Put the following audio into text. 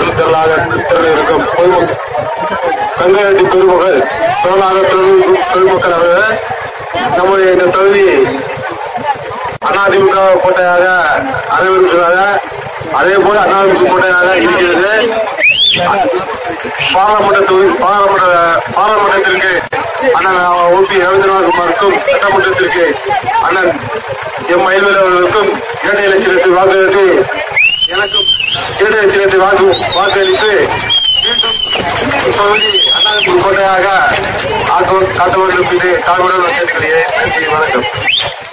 வாக்காளர் திரளாக திரள் இருக்கும் பொதுமக்கள் கங்கையாட்டி பெருமக்கள் திரளாக திரள் பெருமக்கள் அவர்கள் நம்முடைய இந்த தொகுதி அதிமுக கோட்டையாக அறிவிக்கிறாங்க அதே போல அதிமுக கோட்டையாக இருக்கிறது பாராளுமன்ற தொகுதி பாராளுமன்ற பாராளுமன்றத்திற்கு அண்ணன் ஓபி ரவீந்திரநாத் குமாருக்கும் சட்டமன்றத்திற்கு அண்ணன் எம் மயில்வேல் அவர்களுக்கும் இரண்டு இலட்சத்தி வாக்களித்து எனக்கும் இரண்டு இலட்சத்தி வாக்கு வாக்களித்து மீண்டும் தொகுதி அதிமுக கோட்டையாக ஆக்க- காட்ட வேண்டும் என்று தாழ்வுடன் கேட்டுக்கிறேன் நன்றி வணக்கம்